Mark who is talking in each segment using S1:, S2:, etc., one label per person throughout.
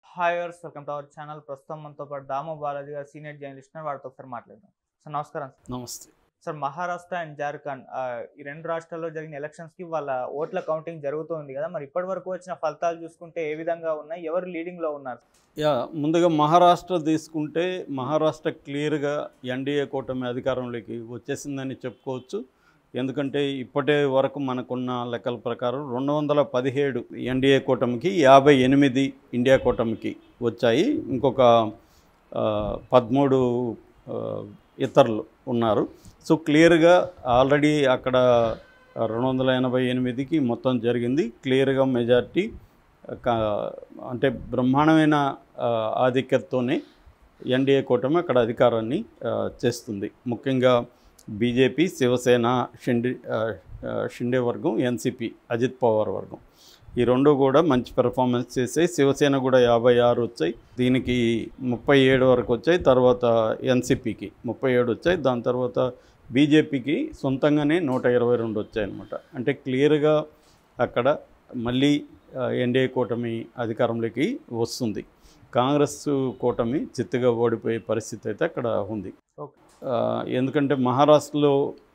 S1: Hi వర్స్ welcome to our channel ప్రస్తుతం మనతో పాటు దామో బాలాజీ గారు సీనియర్ జర్నలిస్ట్ ఉన్నారు. వారితో ఒకసారి మాట్లాడదాం సార్ నమస్కారం
S2: నమస్తే
S1: సార్ మహారాష్ట్ర అండ్ జార్ఖండ్ ఆ, ఈ రెండు రాష్ట్రాల్లో జరిగిన ఎలక్షన్స్ కి వాళ్ళ ఓట్ల కౌంటింగ్ జరుగుతుంది కదా మరి ఇప్పటి వరకు వచ్చిన ఫలితాలు చూసుకుంటే ఏ విధంగా ఉన్నాయి ఎవరు లీడింగ్ లో ఉన్నారు
S2: యా ముందుగా మహారాష్ట్ర తీసుకుంటే మహారాష్ట్ర క్లియర్గా ఎన్డీఏ కూటమి అధికారంలోకి వచ్చేసిందని చెప్పుకోవచ్చు ఎందుకంటే ఇప్పటి వరకు మనకున్న లెక్కల ప్రకారం రెండు వందల పదిహేడు ఎన్డీఏ కూటమికి యాభై ఎనిమిది ఇండియా కూటమికి వచ్చాయి ఇంకొక ఆ, పదమూడు ఆ, ఇతరులు ఉన్నారు సో క్లియర్గా ఆల్రెడీ అక్కడ రెండు వందల ఎనభై ఎనిమిదికి మొత్తం జరిగింది క్లియర్గా మెజార్టీ కా- అంటే బ్రహ్మాండమైన ఆ, ఆధిక్యతతోనే ఎన్డీఏ కూటమి అక్కడ అధికారాన్ని ఆ, చేస్తుంది ముఖ్యంగా బీజేపీ శివసేన షిండే ఆ, ఆ, షిండే వర్గం ఎన్సిపి అజిత్ పవార్ వర్గం ఈ రెండు కూడా మంచి పెర్ఫార్మెన్స్ చేసాయి శివసేన కూడా యాభై ఆరు వచ్చాయి దీనికి ముప్పై ఏడు వరకు వచ్చాయి తర్వాత ఎన్సిపికి ముప్పై ఏడు వచ్చాయి దాని తర్వాత బీజేపీకి సొంతంగానే నూట ఇరవై రెండు వచ్చాయి అనమాట అంటే క్లియర్గా అక్కడ మళ్ళీ ఆ, ఎన్డీఏ కూటమి అధికారంలోకి వస్తుంది కాంగ్రెస్ కూటమి చిత్తుగా ఓడిపోయే పరిస్థితి అయితే అక్కడ ఉంది
S1: ఓకే
S2: ఆ, ఎందుకంటే మహారాష్ట్రలో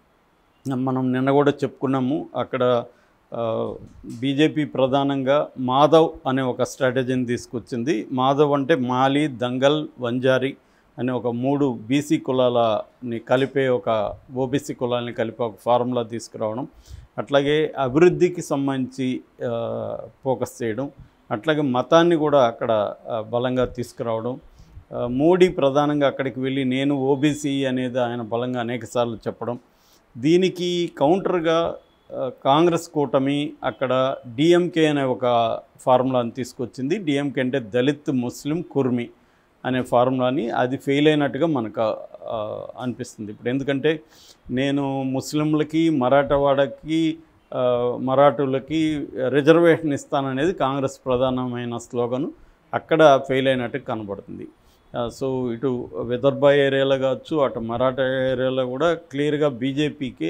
S2: మనం నిన్న కూడా చెప్పుకున్నాము అక్కడ ఆ, బీజేపీ ప్రధానంగా మాధవ్ అనే ఒక స్ట్రాటజీని తీసుకొచ్చింది మాధవ్ అంటే మాలి దంగల్ వంజారి అనే ఒక మూడు బీసీ కులాలని కలిపే ఒక ఓబీసీ కులాలని కలిపే ఒక ఫార్ములా తీసుకురావడం అట్లాగే అభివృద్ధికి సంబంధించి ఆ, ఫోకస్ చేయడం అట్లాగే మతాన్ని కూడా అక్కడ ఆ, బలంగా తీసుకురావడం ఆ, మోడీ ప్రధానంగా అక్కడికి వెళ్ళి నేను ఓబీసీ అనేది ఆయన బలంగా అనేకసార్లు చెప్పడం దీనికి కౌంటర్గా ఆ, కాంగ్రెస్ కూటమి అక్కడ డిఎంకే అనే ఒక ఫార్ములాని తీసుకొచ్చింది డిఎంకే అంటే దళిత్ ముస్లిం కుర్మి అనే ఫార్ములాని అది ఫెయిల్ అయినట్టుగా మనకు ఆ, అనిపిస్తుంది ఇప్పుడు ఎందుకంటే నేను ముస్లింలకి మరాఠవాడకి ఆ, మరాఠులకి రిజర్వేషన్ ఇస్తాననేది కాంగ్రెస్ ప్రధానమైన స్లోగను అక్కడ ఫెయిల్ అయినట్టు కనబడుతుంది ఆ, సో ఇటు విదర్భ ఏరియాలో కావచ్చు అటు మరాఠా ఏరియాలో కూడా క్లియర్గా బీజేపీకి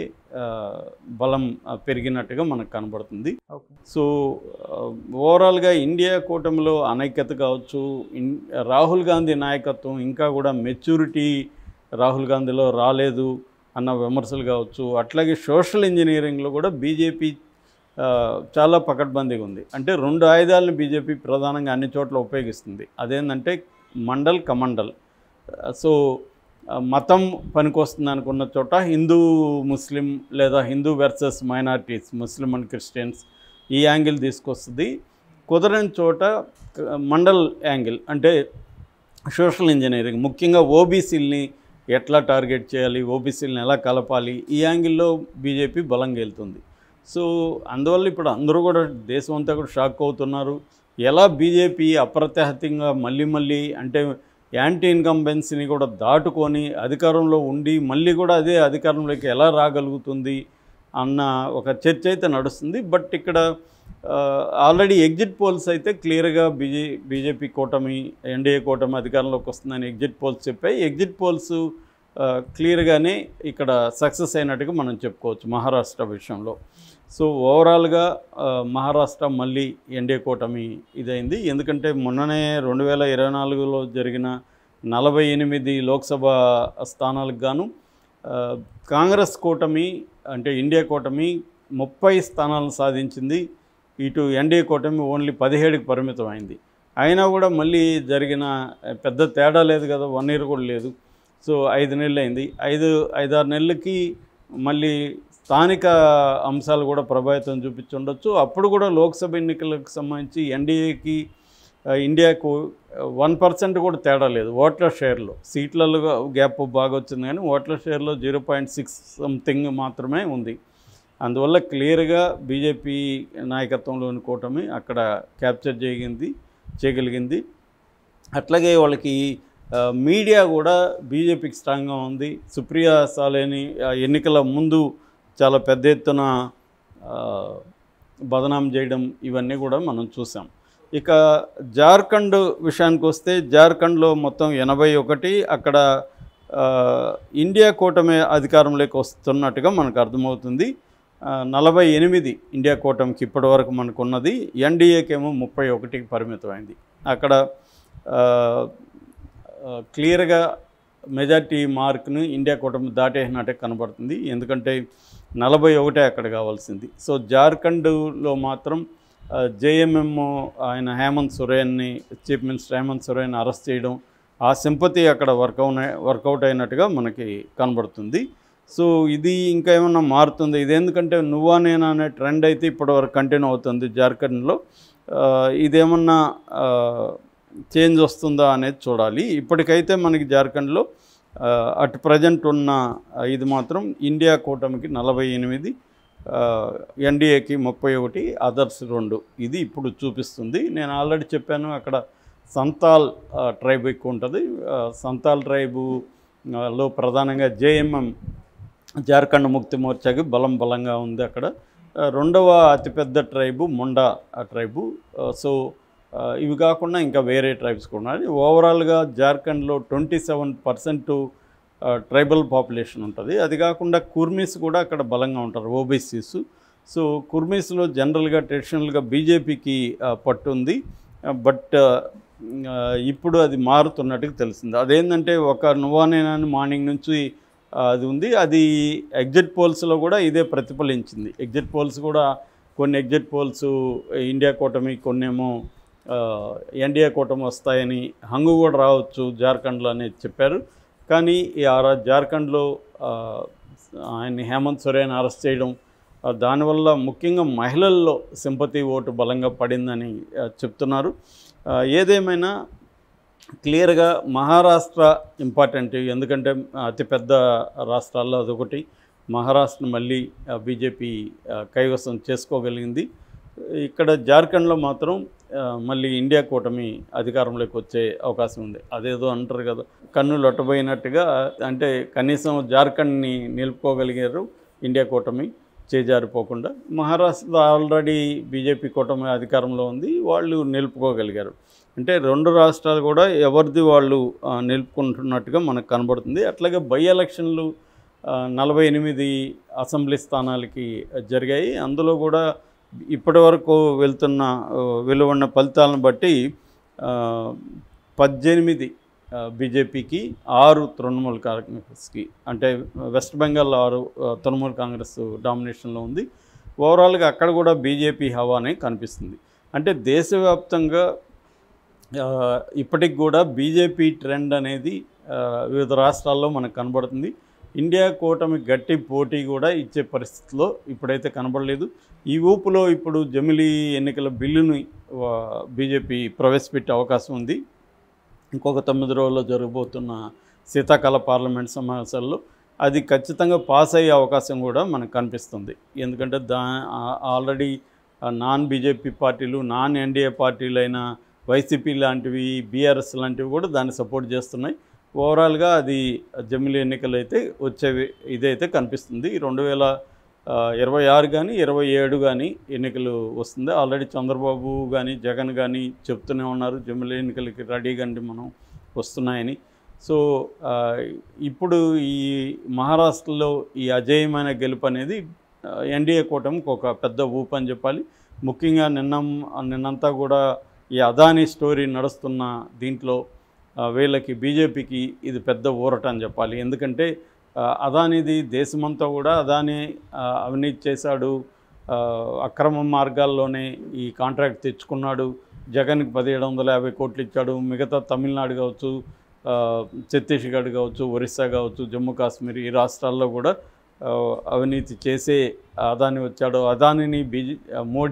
S2: బలం ఆ, పెరిగినట్టుగా మనకు కనబడుతుంది
S1: ఓకే
S2: సో ఆ, ఓవరాల్గా ఇండియా కూటమిలో అనైక్యత కావచ్చు ఇన్ రాహుల్ గాంధీ నాయకత్వం ఇంకా కూడా మెచ్యూరిటీ రాహుల్ గాంధీలో రాలేదు అన్న విమర్శలు కావచ్చు అట్లాగే సోషల్ ఇంజనీరింగ్లో కూడా బీజేపీ ఆ, చాలా పకడ్బందీగా ఉంది అంటే రెండు ఆయుధాలను బీజేపీ ప్రధానంగా అన్ని చోట్ల ఉపయోగిస్తుంది అదేంటంటే మండల్ కమండల్ ఆ, సో ఆ, మతం పనికొస్తుంది అనుకున్న చోట హిందూ ముస్లిం లేదా Hindu versus minorities Muslim and Christians ఈ యాంగిల్ తీసుకొస్తుంది కుదరని చోట క- మండల్ యాంగిల్ అంటే సోషల్ ఇంజనీరింగ్ ముఖ్యంగా ఓబీసీలని ఎట్లా టార్గెట్ చేయాలి ఓబీసీలను ఎలా కలపాలి ఈ యాంగిల్లో బీజేపీ బలంగా వెళ్తుంది సో అందువల్ల ఇప్పుడు అందరూ కూడా దేశం అంతా కూడా షాక్ అవుతున్నారు ఎలా బీజేపీ అప్రత్యాహితంగా మళ్ళీ మళ్ళీ అంటే యాంటీ ఇన్కంబెన్సీని కూడా దాటుకొని అధికారంలో ఉండి మళ్ళీ కూడా అదే అధికారంలోకి ఎలా రాగలుగుతుంది అన్న ఒక చర్చ అయితే నడుస్తుంది బట్ ఇక్కడ ఆల్రెడీ ఎగ్జిట్ పోల్స్ అయితే క్లియర్గా బీజే బీజేపీ కూటమి ఎన్డీఏ కూటమి అధికారంలోకి వస్తుందని ఎగ్జిట్ పోల్స్ చెప్పాయి ఎగ్జిట్ పోల్స్ క్లియర్గానే ఇక్కడ సక్సెస్ అయినట్టుగా మనం చెప్పుకోవచ్చు మహారాష్ట్ర విషయంలో సో ఓవరాల్గా ఆ, మహారాష్ట్ర మళ్ళీ ఎన్డీఏ కూటమి ఇదైంది ఎందుకంటే మొన్ననే రెండు వేల ఇరవై నాలుగులో జరిగిన నలభై ఎనిమిది లోక్సభ స్థానాలకు గాను ఆ, కాంగ్రెస్ కూటమి అంటే ఇండియా కూటమి ముప్పై స్థానాలను సాధించింది ఇటు ఎన్డీఏ కూటమి ఓన్లీ పదిహేడుకి పరిమితం అయింది అయినా కూడా మళ్ళీ జరిగిన పెద్ద తేడా లేదు కదా వన్ ఇయర్ కూడా లేదు సో ఐదు నెలలు అయింది ఐదు ఐదారు నెలలకి మళ్ళీ స్థానిక అంశాలు కూడా ప్రభావితం చూపించుండొచ్చు అప్పుడు కూడా లోక్సభ ఎన్నికలకు సంబంధించి ఎన్డీఏకి ఇండియాకు వన్ పర్సెంట్ కూడా తేడా లేదు ఓట్ల షేర్లో సీట్లలో గ్యాప్ బాగా వచ్చింది కానీ ఓట్ల షేర్లో జీరో పాయింట్ సిక్స్ సంథింగ్ మాత్రమే ఉంది అందువల్ల క్లియర్గా బీజేపీ నాయకత్వంలోని కూటమి అక్కడ క్యాప్చర్ చేయగింది చేయగలిగింది అట్లాగే వాళ్ళకి ఆ, మీడియా కూడా బీజేపీకి స్ట్రాంగ్గా ఉంది సుప్రియా సాలేని ఆ, ఎన్నికల ముందు చాలా పెద్ద ఎత్తున ఆ, బదనాం చేయడం ఇవన్నీ కూడా మనం చూసాం ఇక జార్ఖండ్ విషయానికి వస్తే జార్ఖండ్లో మొత్తం ఎనభై ఒకటి అక్కడ ఆ, ఇండియా కూటమి అధికారంలోకి వస్తున్నట్టుగా మనకు అర్థమవుతుంది ఆ, నలభై ఎనిమిది ఇండియా కూటమికి ఇప్పటివరకు మనకున్నది ఎన్డీఏకేమో ముప్పై ఒకటికి పరిమితమైంది అక్కడ ఆ, ఆ, క్లియర్గా మెజార్టీ మార్క్ను ఇండియా కూటమి దాటేసినట్టే కనబడుతుంది ఎందుకంటే నలభై ఒకటే అక్కడ కావాల్సింది సో జార్ఖండ్లో మాత్రం జేఎంఎం ఆయన హేమంత్ సొరేన్ని chief minister Hemant Soren arrest చేయడం ఆ సింపతి అక్కడ వర్కౌట్ వర్కౌట్ అయినట్టుగా మనకి కనబడుతుంది సో ఇది ఇంకా ఏమన్నా మారుతుంది ఇది ఎందుకంటే నువ్వా నేనా అనే ట్రెండ్ అయితే ఇప్పటివరకు కంటిన్యూ అవుతుంది జార్ఖండ్లో ఆ, ఇదేమన్నా చేంజ్ వస్తుందా అనేది చూడాలి ఇప్పటికైతే మనకి జార్ఖండ్లో ఆ, అటు ప్రజెంట్ ఉన్న ఆ, ఇది మాత్రం ఇండియా కూటమికి నలభై ఎనిమిది ఎన్డీఏకి ముప్పై ఒకటి అదర్స్ రెండు ఇది ఇప్పుడు చూపిస్తుంది నేను ఆల్రెడీ చెప్పాను అక్కడ సంతాల్ ఆ, ట్రైబ్ ఎక్కువ ఉంటుంది ఆ, సంతాల్ ట్రైబు ఆ, లో ప్రధానంగా జేఎంఎం జార్ఖండ్ ముక్తి మోర్చాకి బలం బలంగా ఉంది అక్కడ ఆ, రెండవ అతిపెద్ద ట్రైబు మొండా ఆ ట్రైబు ఆ, సో ఆ, ఇవి కాకుండా ఇంకా వేరే ట్రైబ్స్ కూడా ఉన్నాయి ఓవరాల్గా జార్ఖండ్లో twenty seven percent tribal population ఉంటుంది అది కాకుండా కుర్మీస్ కూడా అక్కడ బలంగా ఉంటారు ఓబీసీస్ సో కుర్మీస్లో జనరల్గా ట్రెడిషనల్గా బీజేపీకి పట్టు ఉంది బట్ ఇప్పుడు అది మారుతున్నట్టుగా తెలిసింది అదేంటంటే ఒక నువ్వానేనని మార్నింగ్ నుంచి ఆ, అది ఉంది అది ఎగ్జిట్ పోల్స్లో కూడా ఇదే ప్రతిఫలించింది ఎగ్జిట్ పోల్స్ కూడా కొన్ని ఎగ్జిట్ పోల్స్ ఇండియా కూటమి కొన్నేమో ఎన్డీఏ కూటమి వస్తాయని హంగు కూడా రావచ్చు జార్ఖండ్లో అనేది చెప్పారు కానీ ఈ ఆ రా- జార్ఖండ్లో ఆ, ఆయన్ని హేమంత్ సొరేన్ అరెస్ట్ చేయడం ఆ, దానివల్ల ముఖ్యంగా మహిళల్లో సింపతి ఓటు బలంగా పడిందని ఆ, చెప్తున్నారు ఆ, ఏదేమైనా క్లియర్గా మహారాష్ట్ర ఇంపార్టెంట్ ఎందుకంటే అతిపెద్ద రాష్ట్రాల్లో అదొకటి మహారాష్ట్ర మళ్ళీ బీజేపీ కైవసం చేసుకోగలిగింది ఇక్కడ జార్ఖండ్లో మాత్రం ఆ, మళ్ళీ ఇండియా కూటమి అధికారంలోకి వచ్చే అవకాశం ఉంది అదేదో అంటారు కదా కన్ను లొట్టబోయినట్టుగా అంటే కనీసం జార్ఖండ్ని నిలుపుకోగలిగారు ఇండియా కూటమి చేజారిపోకుండా మహారాష్ట్ర ఆల్రెడీ బీజేపీ కూటమి అధికారంలో ఉంది వాళ్ళు నిలుపుకోగలిగారు అంటే రెండు రాష్ట్రాలు కూడా ఎవరిది వాళ్ళు ఆ, నిలుపుకుంటున్నట్టుగా మనకు కనబడుతుంది అట్లాగే బై ఎలక్షన్లు ఆ, నలభై ఎనిమిది అసెంబ్లీ స్థానాలకి జరిగాయి అందులో కూడా ఇప్పటి వరకు వెళ్తున్న ఆ, వెలువడిన ఫలితాలను బట్టి ఆ, పద్దెనిమిది ఆ, బీజేపీకి ఆరు తృణమూల్ కాంగ్రెస్కి అంటే వెస్ట్ బెంగాల్ ఆరు ఆ, తృణమూల్ కాంగ్రెస్ డామినేషన్లో ఉంది ఓవరాల్గా అక్కడ కూడా బీజేపీ హవానే కనిపిస్తుంది అంటే దేశవ్యాప్తంగా ఆ, ఇప్పటికి కూడా బీజేపీ ట్రెండ్ అనేది ఆ, వివిధ రాష్ట్రాల్లో మనకు కనబడుతుంది ఇండియా కూటమి గట్టి పోటీ కూడా ఇచ్చే పరిస్థితిలో ఇప్పుడైతే కనబడలేదు ఈ ఊపులో ఇప్పుడు జమిలీ ఎన్నికల బిల్లుని ఆ, బీజేపీ ప్రవేశపెట్టే అవకాశం ఉంది ఇంకొక తొమ్మిది రోజుల్లో జరగబోతున్న శీతాకాల పార్లమెంట్ సమావేశాల్లో అది ఖచ్చితంగా పాస్ అయ్యే అవకాశం కూడా మనకు కనిపిస్తుంది ఎందుకంటే దా ఆ- ఆల్రెడీ ఆ నాన్ బీజేపీ పార్టీలు నాన్ ఎన్డీఏ పార్టీలు అయిన వైసీపీ లాంటివి బీఆర్ఎస్ లాంటివి కూడా దాన్ని సపోర్ట్ చేస్తున్నాయి ఓవరాల్గా అది జమిలీ ఎన్నికలు అయితే వచ్చేవి ఇదైతే కనిపిస్తుంది రెండు వేల ఆ, ఇరవై ఆరు కానీ ఇరవై ఏడు కానీ ఎన్నికలు వస్తుంది ఆల్రెడీ చంద్రబాబు కానీ జగన్ కానీ చెప్తూనే ఉన్నారు జమిలీ ఎన్నికలకి రెడీగా అండి మనం వస్తున్నాయని సో ఆ, ఇప్పుడు ఈ మహారాష్ట్రలో ఈ అజేయమైన గెలుపు అనేది ఎన్డీఏ కూటమికి ఒక పెద్ద ఊపు అని చెప్పాలి ముఖ్యంగా నిన్న నిన్నంతా కూడా ఈ అదానీ స్టోరీ నడుస్తున్న దీంట్లో ఆ, వీళ్ళకి బీజేపీకి ఇది పెద్ద ఊరట అని చెప్పాలి ఎందుకంటే ఆ, అదానిది దేశమంతా కూడా అదాని ఆ, అవినీతి చేశాడు ఆ, అక్రమ మార్గాల్లోనే ఈ కాంట్రాక్ట్ తెచ్చుకున్నాడు జగన్కి పదిహేడు వందల యాభై కోట్లు ఇచ్చాడు మిగతా తమిళనాడు కావచ్చు ఆ, ఛత్తీస్గఢ్ కావచ్చు ఒరిస్సా కావచ్చు జమ్మూ కాశ్మీర్ ఈ రాష్ట్రాల్లో కూడా ఆ, అవినీతి చేసే అదాని వచ్చాడు అదానిని బీజే మోడీ